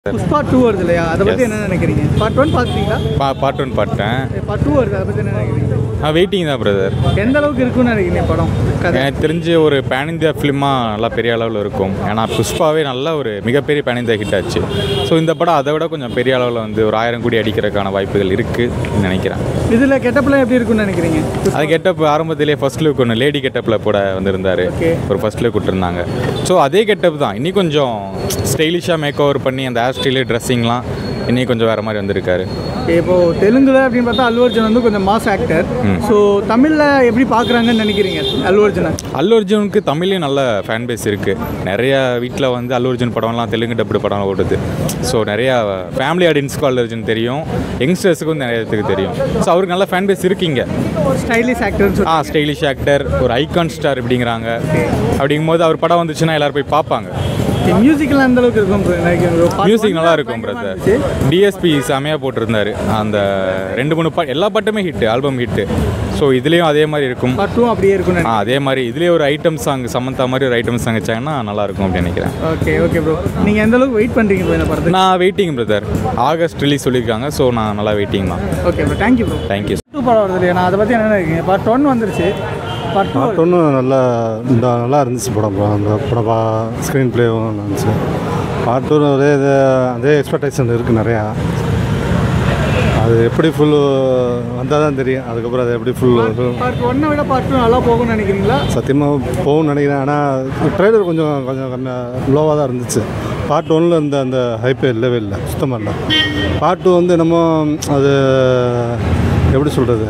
Pushpa two வருது இல்லையா அதை பற்றி என்ன நினைக்கிறீங்க பார்ட் ஒன் பார்த்துட்டீங்களா பா பார்ட் ஒன் பார்த்தேன் பார்ட் டூ வருது அதை பற்றி என்ன நினைக்கிறீங்க நான் வெயிட்டிங் தான் பிரதர் எந்த அளவுக்கு இருக்குன்னு நினைக்கிறீங்க படம் கதை எனக்கு தெரிஞ்சு ஒரு பேன் இந்தியா ஃபிலிமாக நல்லா பெரிய அளவில் இருக்கும் ஏன்னா புஷ்பாவே நல்ல ஒரு மிகப்பெரிய பேன் இந்தியா ஹிட் ஆச்சு ஸோ இந்த படம் அதை விட கொஞ்சம் பெரிய அளவில் வந்து ஒரு ஆயிரம் கோடி அடிக்கிறதுக்கான வாய்ப்புகள் இருக்குன்னு நினைக்கிறேன் இதில் கெட்டப்லாம் எப்படி இருக்குன்னு நினைக்கிறீங்க அது கெட்டப் ஆரம்பத்திலே ஃபர்ஸ்ட் லுக் ஒன்று லேடி கெட்டப்பில் கூட வந்திருந்தாரு Okay. ஒரு ஃபர்ஸ்ட் லுக் விட்டுருந்தாங்க ஸோ அதே கெட்டப் தான் இன்னி கொஞ்சம் ஸ்டைலிஷாக மேக் ஓவர் பண்ணி அந்த ஹேர் ஸ்டைலு ட்ரெஸ்ஸிங்லாம் இன்னி கொஞ்சம் வேறு மாதிரி வந்திருக்காரு இப்போ தெலுங்குல அப்படின்னு பார்த்தா அல்லு அர்ஜுன் வந்து கொஞ்சம் மாஸ் ஆக்டர் ஸோ தமிழில் எப்படி பார்க்குறாங்கன்னு நினைக்கிறீங்க அல்லு அர்ஜுனை அல்லு அர்ஜுனுக்கு தமிழ்லேயும் நல்ல ஃபேன் பேஸ் இருக்குது நிறைய வீட்டில் வந்து அல்லு அர்ஜுன் படம்லாம் தெலுங்கு டப்பு படம் ஓடுது ஸோ நிறையா ஃபேமிலி ஆடியன்ஸ்க்கும் அல்லு அர்ஜுன் தெரியும் யங்ஸ்டர்ஸுக்கும் நிறைய பேருக்கு தெரியும் ஸோ அவருக்கு நல்ல ஃபேன் பேஸ் இருக்கீங்க ஸ்டைலிஷ் ஆக்டர்னு ஆ ஸ்டைலிஷ் ஆக்டர் ஒரு ஐகான் ஸ்டார் இப்படிங்கிறாங்க அப்படிங்கும்போது அவர் படம் வந்துச்சுன்னா எல்லாரும் போய் பார்ப்பாங்க சொல்லி மியூசிக்லாம் எந்த அளவுக்கு இருக்கும் bro? நினைக்கிறீங்க bro? Part மியூசிக் one நல்லா தான் இருக்கும் பயங்கரமா பிரதர் இருந்துச்சு. டிஎஸ்பி செமையாக போட்டிருந்தாரு அந்த ரெண்டு மூணு பாட்டு எல்லா பாட்டுமே ஹிட்டு ஆல்பம் ஹிட்டு ஸோ இதுலேயும் அதே மாதிரி இருக்கும் Part two அப்படியே இருக்கும்னு ஆ அதே மாதிரி இதுலேயே ஒரு ஐட்டம் சாங் சமந்தா மாதிரி ஒரு ஐட்டம் சாங் வச்சாங்கன்னா நல்லா இருக்கும் அப்படின்னு நினைக்கிறேன் ஓகே ஓகே ப்ரோ நீங்கள் எந்த அளவுக்கு வெயிட் பண்ணுறீங்க ப்ரோ இந்த படத்துக்கு நான் வெயிட்டிங் பிரதர் ஆகஸ்ட் ரிலீஸ் சொல்லியிருக்காங்க ஸோ நான் நல்லா வெயிட்டிங் தான் okay bro thank you bro thank you two படம் வருது இல்லையா நான் அதை பற்றி என்ன நினைக்கிறீங்க பார்ட் ஒன் வந்துருச்சு பார்ட் டூ பார்ட் ஒன்று நல்லா இந்த நல்லா இருந்துச்சு படம் பா- அந்த படம் பா ஸ்க்ரீன் ப்ளேவும் நல்லா இருந்துச்சு பார்ட் டூ அதே இது அதே எக்ஸ்பெக்டேஷன் இருக்குது நிறையா அது எப்படி ஃபுல் வந்தால் தான் தெரியும் அதுக்கப்புறம் அது எப்படி ஃபுல் பார்ட் ஒன்னை விட பார்ட் டூ நல்லா போகும்னு நினைக்கிறீங்களா சத்தியமாக போகும்னு நினைக்கிறேன் ஆனால் ட்ரெய்லர் கொஞ்சம் கொஞ்சம் கம்மியாக லோவாக தான் இருந்துச்சு பார்ட் ஒன்னில் இருந்த அந்த ஹைப்பே இல்லவே இல்லை சுத்தமாக இல்லை பார்ட் டூ வந்து என்னமோ அது எப்படி சொல்கிறது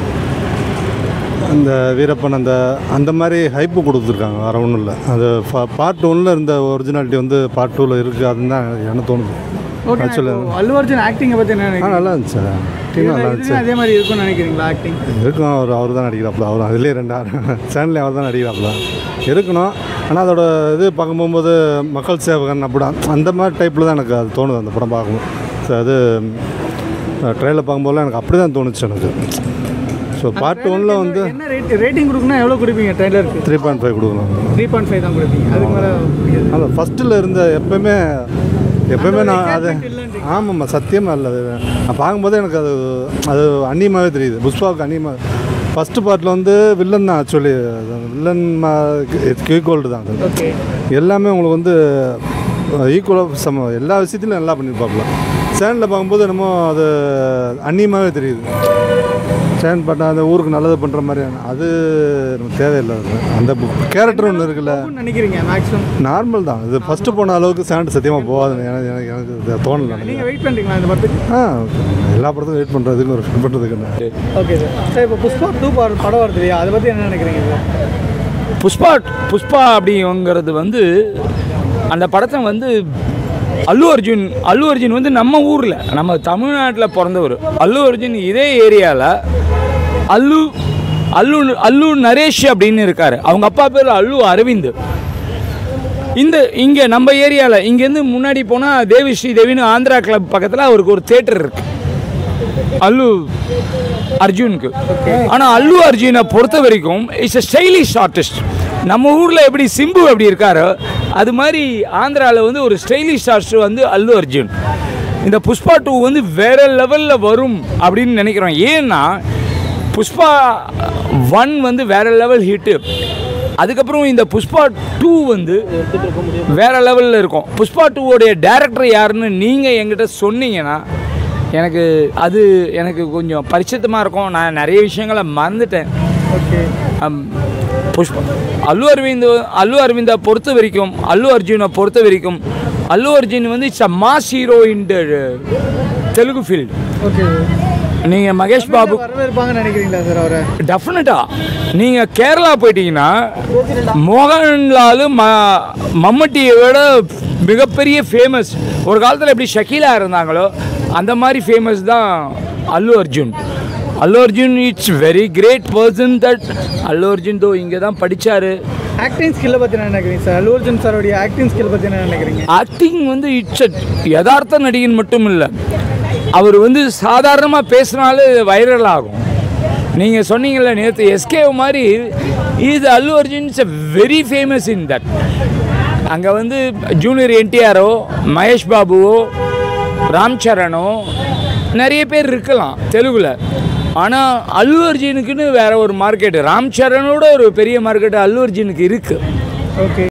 அந்த வீரப்பன் அந்த அந்த மாதிரி ஹைப்பு கொடுத்துருக்காங்க வேறு ஒன்றும் இல்லை அது பார்ட் ஒன்னில் இருந்த ஒரிஜினாலிட்டி வந்து பார்ட் டூவில் இருக்குது அதுன்னு தான் எனக்கு எனக்கு தோணுது ஓகே ஆக்சுவலி அல்லு அர்ஜுன் ஆக்டிங்கை பற்றி என்ன ஆ நினைக்கிறீங்க நல்லா இருந்துச்சு டீம் நல்லா இருந்துச்சு இதுலயும் அதே மாதிரி இருக்கும்னு நினைக்கிறீங்களா ஆக்டிங் இருக்கும் அவர் அவர் தான் நடிக்கிறாப்புல அவர் அதுலேயே ரெண்டு சேனல்லே அவர் தான் நடிக்கிறாப்புல இருக்கணும் ஆனால் அதோட இது பார்க்கும் போகும்போது மக்கள் சேவகன் அப்படி அந்த மாதிரி டைப்பில் தான் எனக்கு அது தோணுது அந்த படம் பார்க்கும்போது ஸோ அது ட்ரெயிலில் பார்க்கும்போது எனக்கு அப்படி தான் தோணுச்சு எனக்கு ஸோ பார்ட் ஒன்னில் வந்து என்ன ரேட் ரேட்டிங் கொடுக்கணும் எவ்வளோ கொடுப்பீங்க ட்ரெயிலருக்கு த்ரீ பாயிண்ட் ஃபைவ் கொடுக்கலாம் த்ரீ பாயிண்ட் ஃபைவ் தான் கொடுப்பீங்க அதுக்கு மேலே முடியாது அந்த ஃபஸ்ட்டில் இருந்த எப்பவுமே எப்பவுமே நான் அது ஆமாம்மா சத்தியமாக இல்லை அது நான் பார்க்கும்போது எனக்கு அது அது அந்நியமாகவே தெரியுது புஷ்பாவுக்கு அந்நியமாக ஃபஸ்ட்டு பார்ட்டில் வந்து வில்லன் தான் ஆக்சுவலி வில்லன் ஈக்குவல்டு தான் அது ஓகே எல்லாமே உங்களுக்கு வந்து ஈக்குவலாக சம எல்லா விஷயத்துலையும் நல்லா பண்ணியிருப்பாப்புல சேனலில் பார்க்கும்போது என்னமோ அது அந்நியமாகவே தெரியுது சேனல் பார்த்தா அந்த ஊருக்கு நல்லது பண்ணுற மாதிரியான அது நமக்கு தேவையில்லை அது. அந்த கேரக்டர் ஒன்று இருக்குல்ல நினைக்கிறீங்க மேக்ஸிமம் நார்மல் தான் இது ஃபஸ்ட்டு போன அளவுக்கு சேனல் சத்தியமாக போகாதுன்னு எனக்கு எனக்கு எனக்கு இது தோணலை எனக்கு. நீங்கள் வெயிட் பண்ணுறீங்களா இந்த படத்துக்கு ஆ எல்லா படத்துக்கும் வெயிட் பண்ணுறதுக்கு ஒரு வெயிட் பண்ணுறதுக்கு என்ன ஓகே சார் சார் இப்போ புஷ்பா டூ படம் வருது இல்லையா அதை பற்றி என்ன நினைக்கிறீங்க சார் புஷ்பா புஷ்பா அப்படிங்கிறது வந்து அந்த படத்தை வந்து அல்லு அர்ஜுன் அல்லு அர்ஜுன் வந்து நம்ம ஊரில் நம்ம தமிழ்நாட்டில் பிறந்தவர் அல்லு அர்ஜுன் இதே ஏரியாவில் அல்லு அல்லு அல்லு நரேஷ் அப்படின்னு இருக்கார் அவங்க அப்பா பேர் அல்லு அரவிந்த் இந்த இங்கே நம்ம ஏரியாவில் இங்கேருந்து முன்னாடி போனால் தேவி ஸ்ரீ தேவின்னு ஆந்திரா கிளப் பக்கத்தில் அவருக்கு ஒரு தேட்டர் இருக்கு அல்லு அர்ஜுனுக்கு ஆனால் அல்லு அர்ஜுனை பொறுத்த வரைக்கும் இட்ஸ் a ஸ்டைலிஷ் ஆர்டிஸ்ட் நம்ம ஊரில் எப்படி சிம்பு அப்படி இருக்காரோ அது மாதிரி ஆந்திராவில் வந்து ஒரு ஸ்டைலிஷ் ஆர்டிஸ்ட் வந்து அல்லு அர்ஜுன் இந்த புஷ்பா டூ வந்து வேற லெவலில் வரும் அப்படின்னு நினைக்கிறோம் ஏன்னா புஷ்பா ஒன் வந்து வேற லெவல் ஹிட்டு அதுக்கப்புறம் இந்த புஷ்பா டூ வந்து வேற லெவலில் இருக்கும் புஷ்பா டூவோடைய டேரக்டர் யாருன்னு நீங்கள் என்கிட்ட சொன்னீங்கன்னா எனக்கு அது எனக்கு கொஞ்சம் பரிச்சித்தமாக இருக்கும் நான் நிறைய விஷயங்களை மறந்துட்டேன் ஓகே அம், புஷ்பா அல்லு அரவிந்த் அல்லு அரவிந்தா பொறுத்த வரைக்கும் அல்லு அர்ஜுனை பொறுத்த வரைக்கும் அல்லு அர்ஜுன் வந்து it's a mass hero in Telugu field okay நீங்கள் மகேஷ் பாபு வரவேற்பாங்கன்னு நினைக்கிறீங்களா சார் அவரை டெஃபினட்டா நீங்கள் கேரளா போயிட்டீங்கன்னா மோகன்லால் ம மம்மட்டியை விட மிகப்பெரிய ஃபேமஸ் ஒரு காலத்தில் எப்படி ஷக்கீலா இருந்தாங்களோ அந்த மாதிரி ஃபேமஸ் தான் Allu Arjun Allu Arjun it's very great person that Allu Arjun தோ இங்கே தான் படித்தார் ஆக்டிங் ஸ்கில்லை பற்றி என்ன நினைக்கிறீங்க சார் அல்லு அர்ஜுன் சாரோடைய ஆக்டிங் ஸ்கில் பற்றி என்ன நினைக்கிறீங்க ஆக்டிங் வந்து இட்ஸ் யதார்த்த நடிகன் மட்டும் இல்லை அவர் வந்து சாதாரணமாக பேசினாலே வைரல் ஆகும் நீங்கள் சொன்னீங்கல்ல நேற்று எஸ்கே மாதிரி இது Allu Arjun is very famous in that அங்கே வந்து ஜூனியர் என்டிஆரோ மகேஷ் பாபுவோ ராம் சரணோ நிறைய பேர் இருக்கலாம் தெலுங்குல ஆனால் அல்லு அர்ஜுனுக்குன்னு வேற ஒரு மார்க்கெட்டு ராம் சரணோட ஒரு பெரிய மார்க்கெட்டு அல்லு அர்ஜுனுக்கு இருக்குது ஓகே